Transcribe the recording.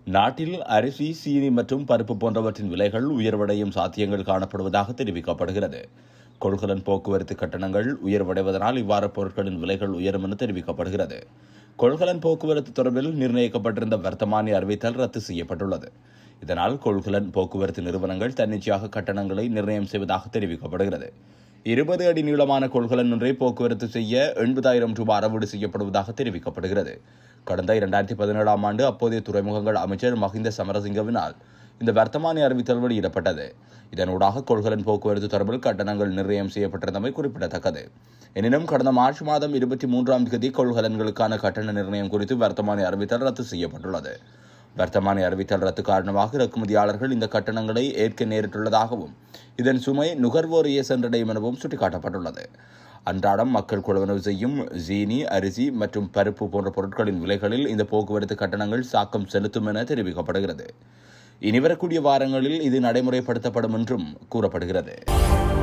நாட்டில் அரிசி சீனி மற்றும் பருப்பு போன்றவற்றின் விலைகள் உயர்வடையும் சாத்தியங்கள் காணப்படுவதாக தெரிவிக்கப்படுகிறது கொள்கலன் போக்குவரத்து கட்டணங்கள் உயர்வடைவதனால் இவ்வாறு பொருட்களின் விலைகள் உயரும் என தெரிவிக்கப்படுகிறது கொள்கலன் போக்குவரத்து தொடர்பில் நிர்ணயிக்கப்பட்டிருந்த வர்த்தமானி அறிவித்தல் ரத்து செய்யப்பட்டுள்ளது இதனால் கொள்கலன் போக்குவரத்து நிறுவனங்கள் தன்னிச்சையாக கட்டணங்களை நிர்ணயம் செய்வதாக தெரிவிக்கப்படுகிறது இருபது அடி நீளமான கொள்கலன் ஒன்றை போக்குவரத்து செய்ய எண்பதாயிரம் ரூபாய் அறவீடு செய்யப்படுவதாக தெரிவிக்கப்படுகிறது கடந்த இரண்டாயிரத்தி பதினேழாம் ஆண்டு அப்போதைய துறைமுகங்கள் அமைச்சர் மஹிந்த சமரசிங்கவினால் இந்த வர்த்தமானி அறிவித்தல் வெளியிடப்பட்டது இதனூடாக கொள்கலன் போக்குவரத்து தொடர்பில் கட்டணங்கள் நிர்ணயம் செய்யப்பட்டிருந்தமை குறிப்பிடத்தக்கது எனினும் கடந்த மார்ச் மாதம் இருபத்தி மூன்றாம் தேதி கொள்கலன்களுக்கான கட்டண நிர்ணயம் குறித்து வர்த்தமானி அறிவித்தல் ரத்து செய்யப்பட்டுள்ளது வர்த்தமானி அறிவித்தல் ரத்து காரணமாக இறக்குமதியாளர்கள் இந்த கட்டணங்களை ஏற்க நேரிட்டுள்ளதாகவும் இதன் சுமை நுகர்வோரையே சென்றடையும் எனவும் சுட்டிக்காட்டப்பட்டுள்ளது அன்றாடம் மக்கள் கொள்வனவு செய்யும் ஜீனி அரிசி மற்றும் பருப்பு போன்ற பொருட்களின் விலைகளில் இந்த போக்குவரத்து கட்டணங்கள் சாக்கம் செலுத்தும் என தெரிவிக்கப்படுகிறது இனிவரக்கூடிய வாரங்களில் இது நடைமுறைப்படுத்தப்படும் என்றும் கூறப்படுகிறது